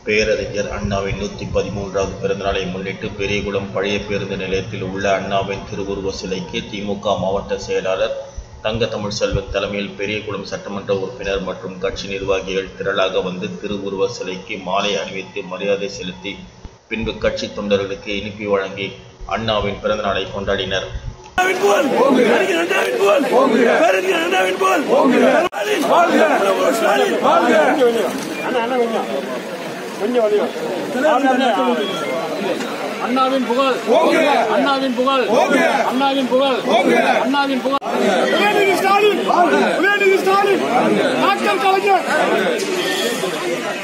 பேரறிஞர் அண்ணாவின் நூற்றி பதிமூன்றாவது பிறந்தநாளை முன்னிட்டு பெரியகுளம் பழைய பேருந்து நிலையத்தில் உள்ள அண்ணாவின் திருவுருவ சிலைக்கு திமுக மாவட்ட செயலாளர் தங்க தமிழ் செல்வன் தலைமையில் பெரியகுளம் சட்டமன்ற உறுப்பினர் மற்றும் கட்சி நிர்வாகிகள் திரளாக வந்து திருவுருவ சிலைக்கு மாலை அணிவித்து மரியாதை செலுத்தி பின்பு கட்சி தொண்டர்களுக்கு இனிப்பி வழங்கி அண்ணாவின் பிறந்தநாளை கொண்டாடினர் அண்ணாவின் புகழ் அறிஞர் அண்ணாவின் புகழ் பேரறிஞர் அண்ணாவின் புகழ் ஸ்டாலின் ஸ்டாலின் அண்ணாவின் புகழ் அண்ணாவின் புகழ் அண்ணாவின் புகழ் அண்ணாவின் புகழ் உதயநிதி ஸ்டாலின் உதயநிதி ஸ்டாலின் டாக்டர் கலைஞர்